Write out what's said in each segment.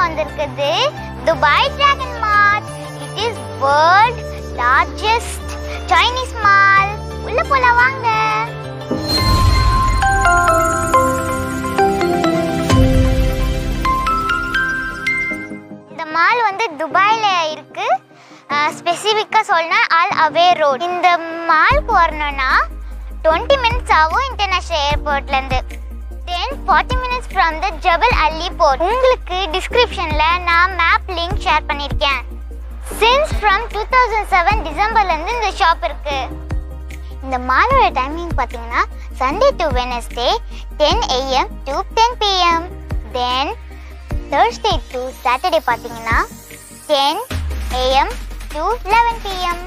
வந்திருக்குது Dubai dragon mart it is world largest Chinese mall உள்ள போலாம் வாங்க இந்த மால் வந்து துபாயில இருக்கு ஸ்பெசிஃபிக்காக சொல்லணும்னா அல் அவே ரோட் இந்த மால் போறணும்னா டுவெண்ட்டி மினிட்ஸ் ஆகும் இன்டர்நேஷ்னல் ஏர்போர்ட்லேருந்து then forty minutes from the Jebel Ali port உங்களுக்கு டிஸ்கிரிப்ஷனில் நான் மேப் லிங்க் ஷேர் பண்ணியிருக்கேன் since from two thousand seven டிசம்பர்லேருந்து இந்த ஷாப் இருக்கு இந்த மாலோட டைமிங் பார்த்தீங்கன்னா Sunday to Wednesday ten AM to ten PM then Thursday to Saturday பார்த்தீங்கன்னா ten AM to eleven PM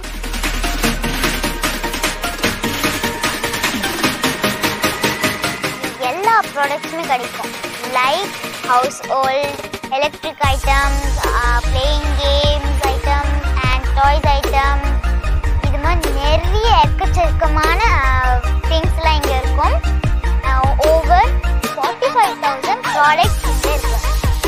எல்லா ப்ராடக்ட்ஸுமே கிடைக்கும் like household electric items playing games items and toys items இது மாதிரி நிறைய எக்கச்சக்கமான திங்ஸ்லாம் இங்கே இருக்கும் over forty five thousand products இங்கே இருக்கும்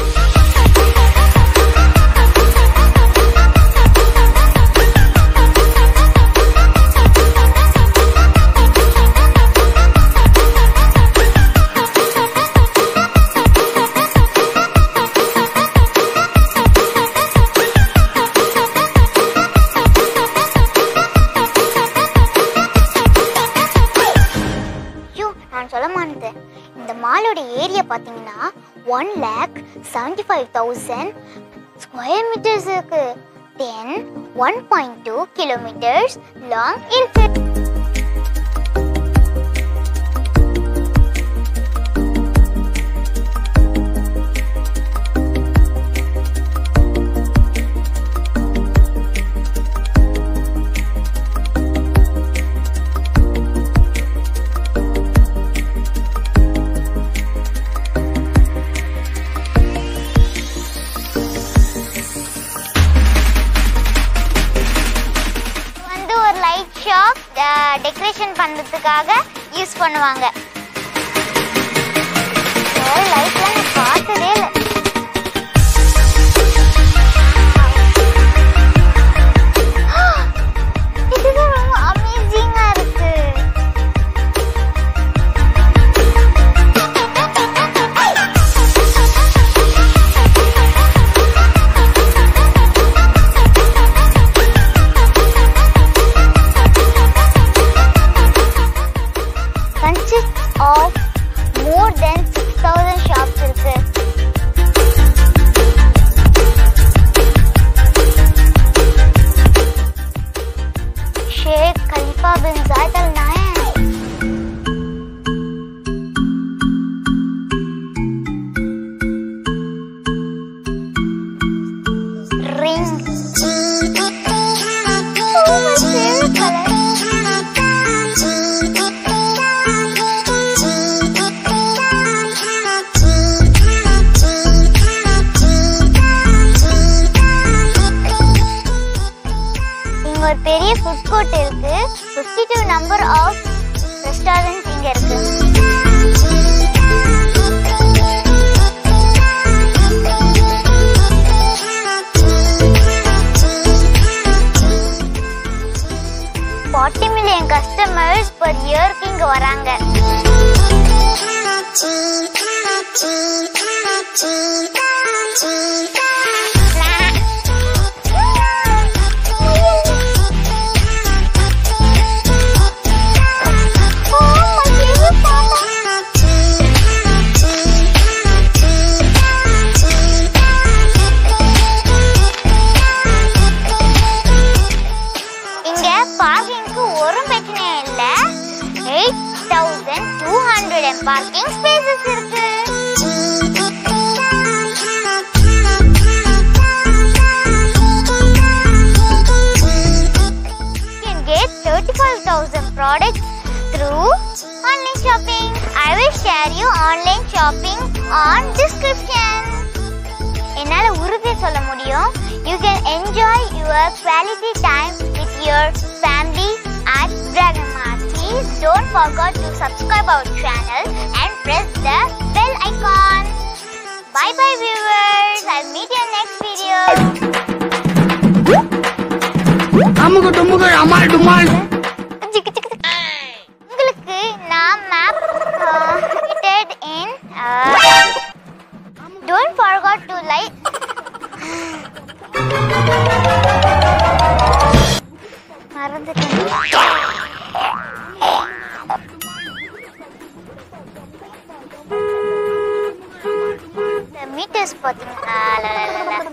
ஐயோ நான் சொல்ல மாட்டேன் இந்த மாலோட ஏரியா பார்த்தீங்கன்னா one lakh seventy five thousand square metres இருக்கு then one point two kilometres long இருக்கு இது வந்து ஒரு லைட் ஷாப் டெக்கரேஷன் பண்ணுறதுக்காக யூஸ் பண்ணுவாங்க லைட்லாம் நான் பார்த்ததே இல்லை இதுதான் ரொம்ப அமேசிங்காக இருக்கு consists of more than 6000 shops இருக்கு Sheikh Khalifa bin Zayed Al Nahyan ring Oh, my favorite color. இங்க ஒரு பெரிய ஃபுட் கோர்ட் இருக்கு 52 நம்பர் ஆஃப் ரெஸ்டாரண்ட்ஸ் இங்க இருக்கு ஃபார்ட்டி மில்லியன் கஸ்டமர்ஸ் பர் இயர்க்கு இங்க வராங்க Oh, my favorite panda. இங்க பார்க்கிங்க்கு ஒரு பிரச்சனையும் இல்ல eight thousand two hundred parking spaces இருக்கு You can get 35,000 products through online shopping. I will share you online shopping on description. என்னால உறுதியா சொல்ல முடியும் you can enjoy your quality time with your family at Dragon Mart. Please don't forget to subscribe our channel and press the bell icon. Bye bye viewers I meet you next video அமுகு டுமுகு அமால் டுமால் உங்களுக்கு நான் map fitted in don't forget to like மறந்துட்டேன் metres பார்த்தீங்களா